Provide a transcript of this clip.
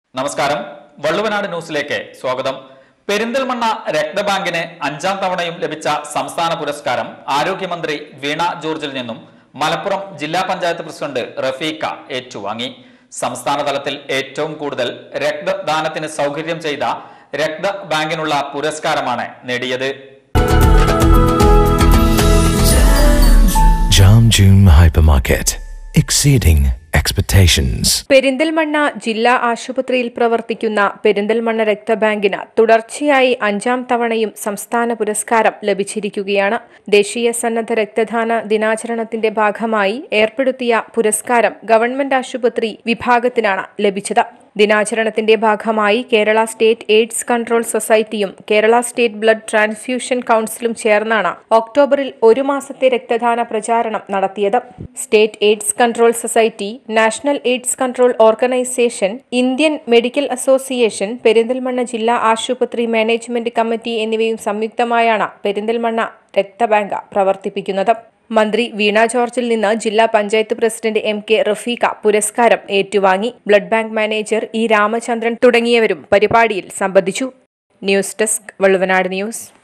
നമസ്കാരം വള്ളുവനാട് ന്യൂസിലേക്ക് സ്വാഗതം പെരിന്തൽമണ്ണ രക്തബാങ്കിന് അഞ്ചാം തവണയും ലഭിച്ച സംസ്ഥാന പുരസ്കാരം ആരോഗ്യമന്ത്രി വീണ ജോർജിൽ നിന്നും മലപ്പുറം ജില്ലാ പഞ്ചായത്ത് പ്രസിഡന്റ് റഫീഖ ഏറ്റുവാങ്ങി സംസ്ഥാന തലത്തിൽ ഏറ്റവും കൂടുതൽ രക്തദാനത്തിന് സൗകര്യം ചെയ്ത രക്തബാങ്കിനുള്ള പുരസ്കാരമാണ് നേടിയത് Jam June Hypermarket. Exceeding expectations. Perinthalmanna ജില്ലാ ആശുപത്രിയിൽ പ്രവർത്തിക്കുന്ന പെരിന്തൽമണ്ണ രക്തബാങ്കിന് തുടർച്ചയായി അഞ്ചാം തവണയും സംസ്ഥാന പുരസ്കാരം ലഭിച്ചിരിക്കുകയാണ് ദേശീയ സന്നദ്ധ രക്തദാന ദിനാചരണത്തിന്റെ ഭാഗമായി ഏർപ്പെടുത്തിയ പുരസ്കാരം ഗവൺമെന്റ് ആശുപത്രി വിഭാഗത്തിനാണ് ലഭിച്ചത് ദിനാചരണത്തിന്റെ ഭാഗമായി കേരള സ്റ്റേറ്റ് എയ്ഡ്സ് കൺട്രോൾ സൊസൈറ്റിയും കേരള സ്റ്റേറ്റ് ബ്ലഡ് ട്രാൻസ്ഫ്യൂഷൻ കൌൺസിലും ചേർന്നാണ് ഒക്ടോബറിൽ ഒരു മാസത്തെ രക്തദാന പ്രചാരണം നടത്തിയത് state AIDS control society national AIDS control organisation Indian medical association Perinthalmanna ജില്ലാ ആശുപത്രി മാനേജ്മെന്റ് കമ്മിറ്റി എന്നിവയും സംയുക്തമായാണ് പെരിന്തൽമണ്ണ രക്തബാങ്ക് പ്രവർത്തിപ്പിക്കുന്നത് മന്ത്രി വീണ ജോർജിൽ നിന്ന് ജില്ലാ panchayat president M K Rafeeqa പുരസ്കാരം ഏറ്റുവാങ്ങി blood bank manager E Ramachandran തുടങ്ങിയവരും പരിപാടിയിൽ സംബന്ധിച്ചു ന്യൂസ് ഡെസ്ക് വള്ളുവനാട് ന്യൂസ്